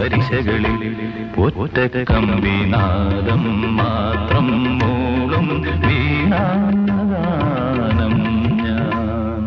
പരിശകളിൽ ഒറ്റ കമ്പിനാദം മാത്രം മൂളും വീണാഗാനം ഞാൻ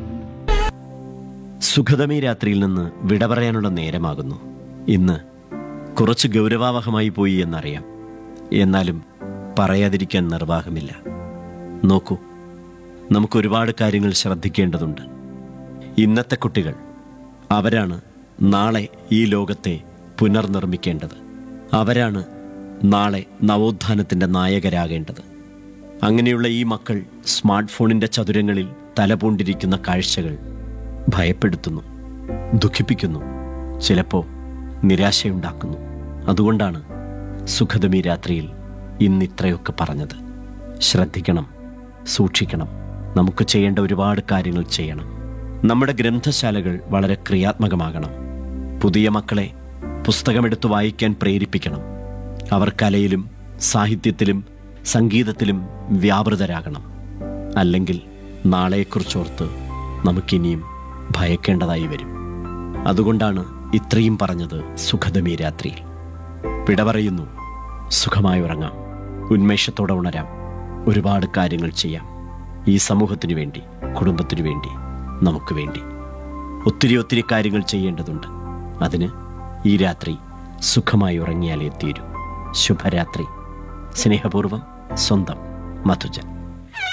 സുഖതമേ രാത്രിയിൽ നിന്ന് വിട പറയാനുള്ള നേരമാകുന്നു ഇന്ന് കുറച്ച് ഗൗരവാവഹമായി പോയി എന്നറിയാം എന്നാലും പറയാതിരിക്കാൻ നിർവാഹമില്ല നോക്കൂ നമുക്ക് ഒരുപാട് കാര്യങ്ങൾ ശ്രദ്ധിക്കേണ്ടതുണ്ട് ഇന്നത്തെ കുട്ടികൾ അവരാണ് നാളെ ഈ ലോകത്തെ പുനർനിർമ്മിക്കേണ്ടത് അവരാണ് നാളെ നവോത്ഥാനത്തിൻ്റെ നായകരാകേണ്ടത് അങ്ങനെയുള്ള ഈ മക്കൾ സ്മാർട്ട് ഫോണിൻ്റെ ചതുരങ്ങളിൽ തലപൂണ്ടിരിക്കുന്ന കാഴ്ചകൾ ഭയപ്പെടുത്തുന്നു ദുഃഖിപ്പിക്കുന്നു ചിലപ്പോൾ നിരാശയുണ്ടാക്കുന്നു അതുകൊണ്ടാണ് സുഖദമി രാത്രിയിൽ ഇന്ന് ഇത്രയൊക്കെ പറഞ്ഞത് ശ്രദ്ധിക്കണം സൂക്ഷിക്കണം നമുക്ക് ചെയ്യേണ്ട ഒരുപാട് കാര്യങ്ങൾ ചെയ്യണം നമ്മുടെ ഗ്രന്ഥശാലകൾ വളരെ ക്രിയാത്മകമാകണം പുതിയ മക്കളെ പുസ്തകമെടുത്ത് വായിക്കാൻ പ്രേരിപ്പിക്കണം അവർ കലയിലും സാഹിത്യത്തിലും സംഗീതത്തിലും വ്യാപൃതരാകണം അല്ലെങ്കിൽ നാളെക്കുറിച്ചോർത്ത് നമുക്കിനിയും ഭയക്കേണ്ടതായി വരും അതുകൊണ്ടാണ് ഇത്രയും പറഞ്ഞത് സുഖദമീ രാത്രിയിൽ വിട പറയുന്നു സുഖമായി ഉറങ്ങാം ഉന്മേഷത്തോടെ ഉണരാം ഒരുപാട് കാര്യങ്ങൾ ചെയ്യാം ഈ സമൂഹത്തിനു വേണ്ടി കുടുംബത്തിനു വേണ്ടി നമുക്ക് വേണ്ടി ഒത്തിരി ഒത്തിരി കാര്യങ്ങൾ ചെയ്യേണ്ടതുണ്ട് അതിന് ഈ രാത്രി സുഖമായി ഉറങ്ങിയാലേ തീരൂ ശുഭരാത്രി സ്നേഹപൂർവം സ്വന്തം മധുജൻ